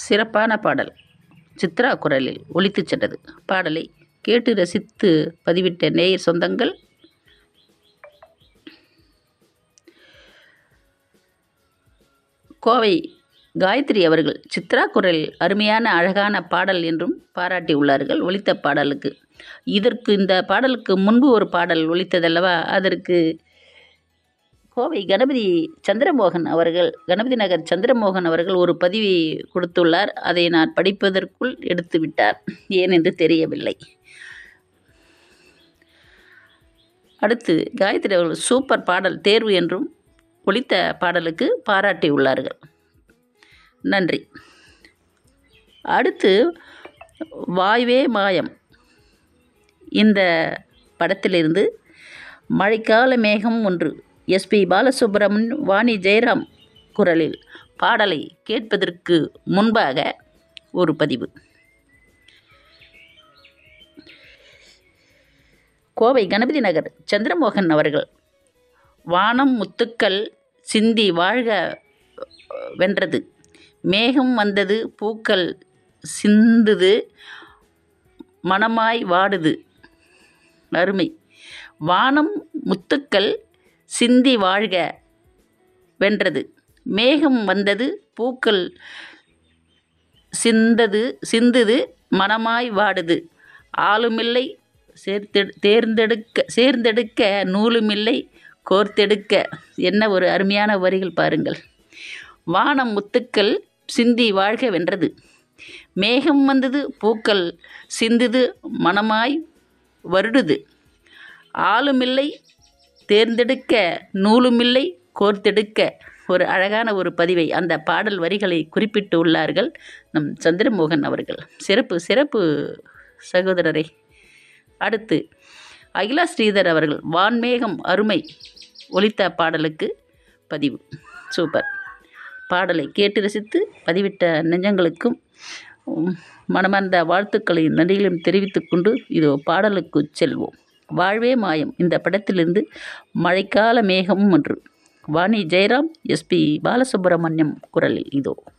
சிறப்பான பாடல் சித்ரா குரலில் ஒலித்துச் சென்றது பாடலை கேட்டு ரசித்து பதிவிட்ட நேயர் சொந்தங்கள் கோவை காயத்ரி அவர்கள் சித்ரா குரலில் அருமையான அழகான பாடல் என்றும் பாராட்டியுள்ளார்கள் ஒலித்த பாடலுக்கு இதற்கு இந்த பாடலுக்கு முன்பு ஒரு பாடல் ஒலித்ததல்லவா அதற்கு கோவை கணபதி சந்திரமோகன் அவர்கள் கணபதி நகர் சந்திரமோகன் அவர்கள் ஒரு பதிவை கொடுத்துள்ளார் அதை நான் படிப்பதற்குள் எடுத்து விட்டார் ஏன் என்று தெரியவில்லை அடுத்து காயத்ரி அவர்கள் சூப்பர் பாடல் தேர்வு என்றும் ஒலித்த பாடலுக்கு பாராட்டியுள்ளார்கள் நன்றி அடுத்து வாய்வே மாயம் இந்த படத்திலிருந்து மழைக்கால மேகம் ஒன்று எஸ்பி பாலசுப்ரமணியன் வாணி ஜெயராம் குரலில் பாடலை கேட்பதற்கு முன்பாக ஒரு பதிவு கோவை கணபதி நகர் சந்திரமோகன் அவர்கள் வானம் முத்துக்கள் சிந்தி வாழ்க வென்றது மேகம் வந்தது பூக்கள் சிந்துது மனமாய் வாடுது அருமை வானம் முத்துக்கள் சிந்தி வாழ்க வென்றது மேகம் வந்தது பூக்கள் சிந்தது சிந்துது மனமாய் வாடுது ஆளுமில்லை சேர்த்தெடு தேர்ந்தெடுக்க சேர்ந்தெடுக்க நூலுமில்லை கோர்த்தெடுக்க என்ன ஒரு அருமையான வரிகள் பாருங்கள் வானம் முத்துக்கள் சிந்தி வாழ்க வென்றது மேகம் வந்தது பூக்கள் சிந்துது மனமாய் வருடுது ஆளுமில்லை தேர்ந்தெடுக்க நூலுமில்லை கோர்த்தெடுக்க ஒரு அழகான ஒரு பதிவை அந்த பாடல் வரிகளை குறிப்பிட்டு உள்ளார்கள் நம் சந்திரமோகன் அவர்கள் சிறப்பு சிறப்பு சகோதரரை அடுத்து அகிலா ஸ்ரீதர் அவர்கள் வான்மேகம் அருமை ஒலித்த பாடலுக்கு பதிவு சூப்பர் பாடலை கேட்டு ரசித்து பதிவிட்ட நெஞ்சங்களுக்கும் மனமார்ந்த வாழ்த்துக்களையும் நன்றிகளையும் தெரிவித்துக்கொண்டு இதோ பாடலுக்கு செல்வோம் வாழ்வே மாயம் இந்த படத்திலிருந்து மழைக்கால மேகம் ஒன்று வாணி ஜெயராம் எஸ்பி பாலசுப்ரமணியம் குரலில் இதோ